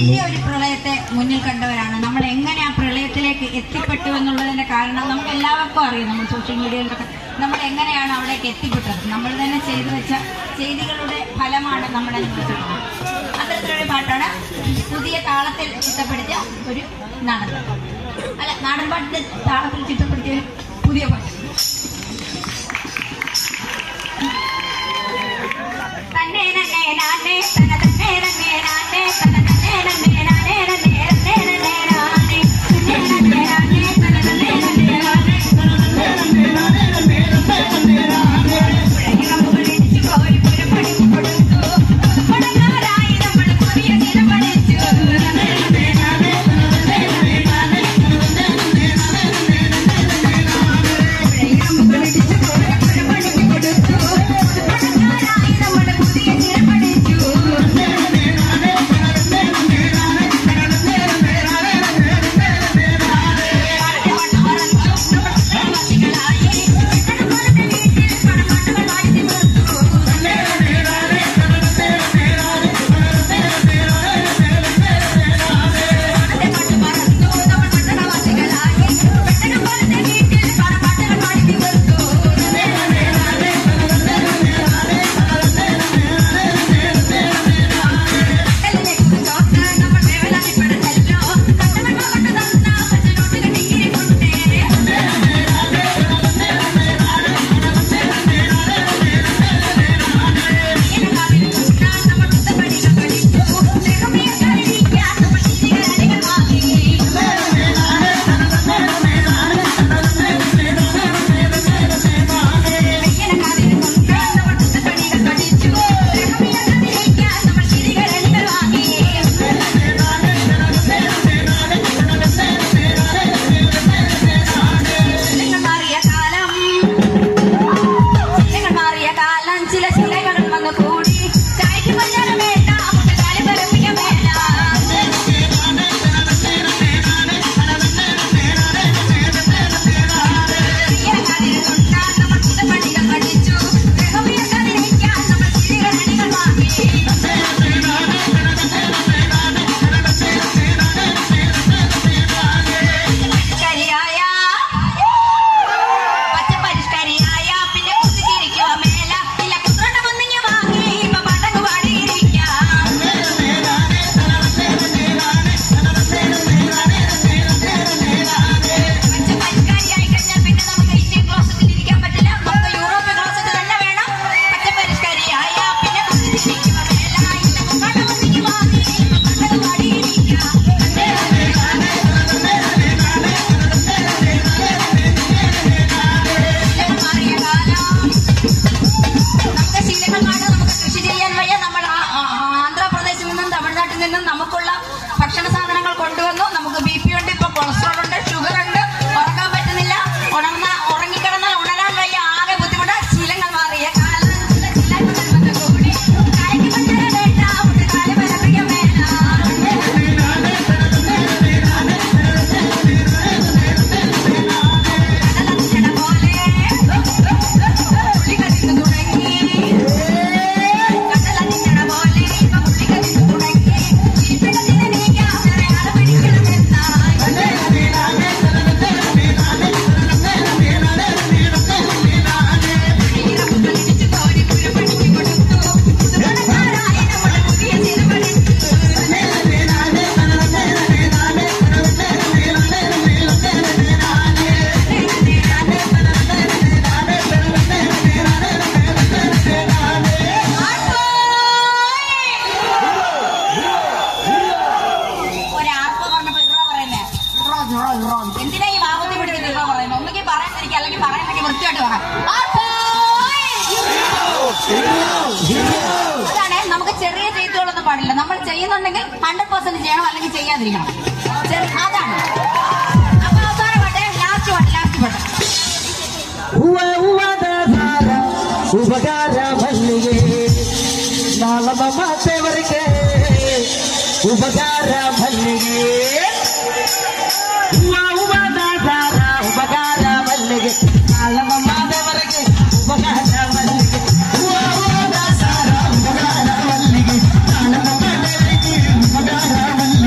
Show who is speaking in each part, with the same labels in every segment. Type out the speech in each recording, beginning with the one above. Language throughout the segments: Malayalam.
Speaker 1: വലിയ ഒരു പ്രളയത്തെ മുന്നിൽ കണ്ടവരാണ് നമ്മൾ എങ്ങനെ ആ പ്രളയത്തിലേക്ക് എത്തിപ്പെട്ടു എന്നുള്ളതിന്റെ കാരണം നമുക്ക് എല്ലാവർക്കും അറിയാം നമ്മൾ സോഷ്യൽ മീഡിയയിലൊക്കെ നമ്മൾ എങ്ങനെയാണ് അവിടേക്ക് എത്തിപ്പെട്ടത് നമ്മൾ തന്നെ ചെയ്തു വെച്ച ചെയ്തികളുടെ ഫലമാണ് നമ്മൾ അനുഭവിച്ചിട്ടുള്ളത് അത്തരത്തിലൊരു പാട്ടാണ് പുതിയ താളത്തിൽ ചിട്ടപ്പെടുത്തിയ ഒരു നാടൻ പാട്ട്. അല്ല നാടൻ പാട്ടിന്റെ താളത്തിൽ ചിട്ടപ്പെടുത്തിയ ഒരു പുതിയ പാട്ട് തന്നെ നന്നേ നാനേ തന തന്നെ നന്നേ നാനേ തന തന്നെ നന്നേ നാനേ നന്നേ നന്നേ നന്നേ നാനേ തന്നെ നന്നേ നാനേ തന തന്നെ നന്നേ നാനേ തന തന്നെ നന്നേ നാനേ പുഴയിറമ്പുകളിടിച്ചു കോരി പുരപ്പണി കൊടുത്തു പടങ്ങാരായി നമ്മൾ പുതിയ നില പഠിച്ചു നന്നേ നന്നേ നാനേ തന തന്നെ നന്നേ നാനേ തന തന്നെ നന്നേ നാനേ പുഴയിറമ്പുകളിടിച്ചു കോരി പുരപ്പണി കൊടുത്തു പടങ്ങാരായി നമ്മൾ പുതിയ നില പഠിച്ചു നിങ്ങൾ മാറിയ കാലം നിങ്ങൾ മാറിയ കാലം ചില ശിലകൾ വന്നു കൂടി ചായക്ക് പഞ്ചാരം വേണ്ട മുട്ടുകാലി പരപ്പിയ വേണ്ട പണികൾ പഠിച്ചു ഗ്രഹവിയക്കാതിരിക്കാൻ നമ്മൾ ശിലകൾ വാങ്ങി പരിഷ്കരിയായ പച്ച പരിഷ്കരിയായ പിന്നെ കുത്തിച്ചിരിക്കുക മേല ഇല്ല കുത്രണ്ട വന്നിങ്ങ വാങ്ങി ഇപ്പൊ പടങ്ങ് പാടിയിരിക്കാം പച്ച പരിഷ്കരിയായി കഴിഞ്ഞാൽ പിന്നെ നമുക്ക് ഇന്ത്യൻ ക്ലോസറ്റിൽ ഇരിക്കാൻ പറ്റില്ല നമുക്ക് യൂറോപ്യൻ ക്ലോസറ്റ് തന്നെ വേണം പച്ച പരിഷ്കരിയായ പിന്നെ കുത്തിച്ചിരിക്കുക മേല ഇല്ല കുത്രണ്ട വന്നിങ്ങ വാങ്ങി ഇപ്പൊ പടങ്ങ് പാടിയിരിക്കാം മാറിയ കാലം നമുക്ക് ശീലങ്ങൾ കാണാൻ നമുക്ക് കൃഷി ചെയ്യാൻ വയ്യ നമ്മൾ ആ- ആ- ആന്ധ്രാപ്രദേശിൽ നിന്നും തമിഴ്നാട്ടിൽ നിന്നും നമുക്കുള്ള ഭക്ഷണ സാധനങ്ങൾ കൊണ്ടുവന്നു നമുക്ക് ബി പി ഉണ്ട് ഇപ്പൊ കൊളസ്ട്രോൾ ഉണ്ട് ഷുഗർ ഉണ്ട് ഉറങ്ങാൻ പറ്റുന്നില്ല ഉണർന്ന ഉറങ്ങിക്കിടന്നാൽ ഉണരാൻ വയ്യ ആകെ ബുദ്ധിമുട്ട് ശീലങ്ങൾ മാറിയ കാലം ശീലങ്ങൾ വന്ന കൂടി കായ്ക്ക് പഞ്ചര വേണ്ട മുട്ടുകാല് പരപ്പിയ വേണ്ട കടലച്ചട പോലെ പുള്ളി കടിച്ചു തുടങ്ങി കടലച്ചട പോലെ ഇപ്പൊ പുള്ളി കടിച്ചു തുടങ്ങി ഇരിപ്പിടത്തിന് നീക്കാം ആളെ പിടിക്കണമെന്നായി ഇറപ്പുകൾ ഇടിച്ചു കോരി പുരപ്പണിക്ക് കൊടുത്തു പുതുപണക്കാരായി നമ്മുടെ പുതിയ ചില പഠിച്ചു ഒരാർപ്പ പറഞ്ഞപ്പോ ഇറ പറയുന്നേ ഇറോ, ഇറോ, ഇറോ. എന്തിനാ ഈ വാമത്തി പിടിച്ചിട്ട് ഇറ പറയുന്നത് ഒന്നുകിൽ പറയാതിരിക്കുക അല്ലെങ്കിൽ പറയാനൊക്കെ വൃത്തിയായിട്ട് പറയാം അതാണ് നമുക്ക് ചെറിയ ചെയ്തുകളൊന്നും പാടില്ല നമ്മൾ ചെയ്യുന്നുണ്ടെങ്കിൽ ഹൺഡ്രഡ് പെർസെന്റ് ചെയ്യണം അല്ലെങ്കിൽ ചെയ്യാതിരിക്കണം ചെറിയ- അതാണ് അപ്പൊ അവസാന പാട്ട് ലാസ്റ്റ് പാട്ട് ലാസ്റ്റ് പാട്ട്
Speaker 2: ಹೂವ ಹೂವದ ದಾರ ಉಪಕಾರ ಮಲ್ಲಿಗೆ ನಾಳಮ ಮಾತೆವರಿಗೆ ಉಪಕಾರ ಮಲ್ಲಿಗೆ ಹೂವ ಹೂವದ ದಾರ ಉಪಕಾರ ಮಲ್ಲಿಗೆ ನಾಳಮ ಮಾತೆವರಿಗೆ ಉಪಕಾರ ಮಲ್ಲಿಗೆ ಹೂವ ಹೂವದ ದಾರ ಉಪಕಾರ ಮಲ್ಲಿಗೆ ನಾಳಮ ಮಾತೆವರಿಗೆ ಉಪಕಾರ ಮಲ್ಲಿಗೆ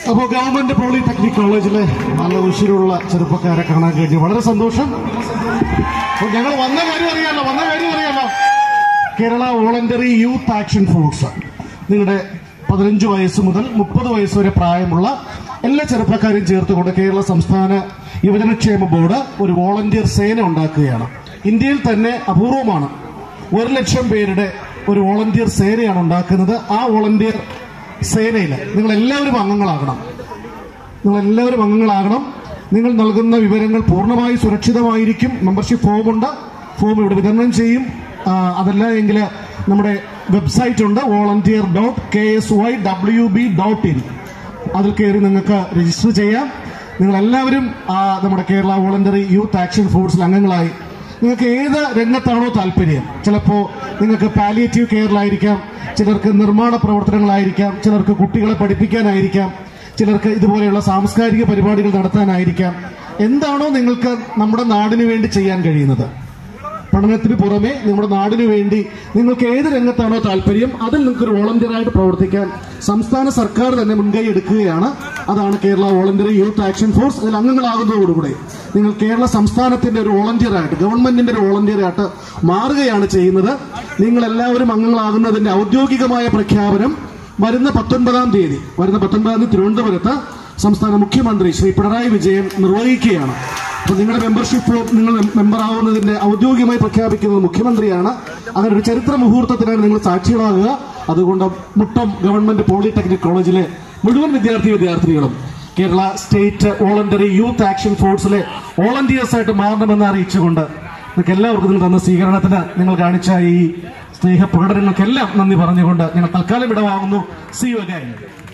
Speaker 3: അപ്പോൾ ഗവൺമെന്റ് പോളിടെക്നിക് കോളേജിലെ നല്ല ഉശിരുള്ള ചെറുപ്പക്കാരെ കാണാൻ കഴിഞ്ഞു വളരെ സന്തോഷം അപ്പോൾ ഞങ്ങൾ വന്ന കാര്യം അറിയാലോ വന്ന കാര്യം അറിയാലോ Kerala voluntary youth action force നിങ്ങളുടെ പതിനഞ്ച് വയസ്സ് മുതൽ മുപ്പത് വയസ്സ് വരെ പ്രായമുള്ള എല്ലാ ചെറുപ്പക്കാരെയും ചേർത്തുകൊണ്ട് കേരള സംസ്ഥാന യുവജനക്ഷേമ ബോർഡ് ഒരു വോളണ്ടിയർ സേന ഉണ്ടാക്കുകയാണ് ഇന്ത്യയിൽ തന്നെ അപൂർവമാണ് ഒരു ലക്ഷം പേരുടെ ഒരു വോളണ്ടിയർ സേനയാണ് ഉണ്ടാക്കുന്നത് ആ വോളണ്ടിയർ സേനയിൽ നിങ്ങൾ എല്ലാവരും അംഗങ്ങളാകണം നിങ്ങൾ എല്ലാവരും അംഗങ്ങളാകണം നിങ്ങൾ നൽകുന്ന വിവരങ്ങൾ പൂർണ്ണമായി സുരക്ഷിതമായിരിക്കും മെമ്പർഷിപ്പ് ഫോമുണ്ട് ഫോം ഇവിടെ വിതരണം ചെയ്യും ആ, അതല്ല എങ്കിൽ നമ്മുടെ വെബ്സൈറ്റ് ഉണ്ട് volunteer dot K S Y W B dot in അതിൽ കയറി നിങ്ങൾക്ക് രജിസ്റ്റർ ചെയ്യാം നിങ്ങൾ എല്ലാവരും ആ, നമ്മുടെ കേരള വോളണ്ടറി യൂത്ത് ആക്ഷൻ ഫോഴ്സിൽ അംഗങ്ങളായി നിങ്ങൾക്ക് ഏത് രംഗത്താണോ താല്പര്യം ചിലപ്പോൾ നിങ്ങൾക്ക് പാലിയേറ്റീവ് കെയറിലായിരിക്കാം ചിലർക്ക് നിർമ്മാണ പ്രവർത്തനങ്ങളായിരിക്കാം ചിലർക്ക് കുട്ടികളെ പഠിപ്പിക്കാനായിരിക്കാം ചിലർക്ക് ഇതുപോലെയുള്ള സാംസ്കാരിക പരിപാടികൾ നടത്താനായിരിക്കാം എന്താണോ നിങ്ങൾക്ക് നമ്മുടെ നാടിനു വേണ്ടി ചെയ്യാൻ കഴിയുന്നത് പഠനത്തിന് പുറമെ നമ്മുടെ നാടിനു വേണ്ടി നിങ്ങൾക്ക് ഏത് രംഗത്താണോ താല്പര്യം അതിൽ നിങ്ങൾക്ക് ഒരു വോളണ്ടിയറായിട്ട് പ്രവർത്തിക്കാൻ സംസ്ഥാന സർക്കാർ തന്നെ മുൻകൈ എടുക്കുകയാണ് അതാണ് Kerala volunteer youth action force അതിൽ അംഗങ്ങളാകുന്നതോടുകൂടെ നിങ്ങൾ കേരള സംസ്ഥാനത്തിന്റെ ഒരു വോളണ്ടിയറായിട്ട് ഗവൺമെന്റിന്റെ ഒരു വോളണ്ടിയറായിട്ട് മാറുകയാണ് ചെയ്യുന്നത് നിങ്ങൾ എല്ലാവരും അംഗങ്ങളാകുന്നതിന്റെ ഔദ്യോഗികമായ പ്രഖ്യാപനം വരുന്ന പത്തൊൻപതാം തീയതി വരുന്ന പത്തൊൻപതാം തീയതി തിരുവനന്തപുരത്ത് സംസ്ഥാന മുഖ്യമന്ത്രി ശ്രീ പിണറായി വിജയൻ നിർവഹിക്കുകയാണ് അപ്പോൾ നിങ്ങളുടെ മെമ്പർഷിപ്പ് നിങ്ങൾ മെമ്പർ ആവുന്നതിന്റെ ഔദ്യോഗികമായി പ്രഖ്യാപിക്കുന്നത് മുഖ്യമന്ത്രിയാണ് അങ്ങനെ ഒരു ചരിത്ര മുഹൂർത്തത്തിനാണ് നിങ്ങൾ സാക്ഷികളാകുക അതുകൊണ്ട് മുട്ടം ഗവൺമെന്റ് പോളിടെക്നിക് കോളേജിലെ മുഴുവൻ വിദ്യാർത്ഥി വിദ്യാർത്ഥിനികളും Kerala state voluntary youth action ഫോഴ്സിലെ വോളണ്ടിയേഴ്സ് ആയിട്ട് മാറണമെന്ന് അറിയിച്ചുകൊണ്ട് നിങ്ങൾക്ക് എല്ലാവർക്കും നിങ്ങൾ തന്ന സ്വീകരണത്തിന് നിങ്ങൾ കാണിച്ച ഈ സ്നേഹ പ്രകടനങ്ങൾക്കെല്ലാം നന്ദി പറഞ്ഞുകൊണ്ട് ഞങ്ങൾ തൽക്കാലം ഇടവാകുന്നു സി യു അഗൈൻ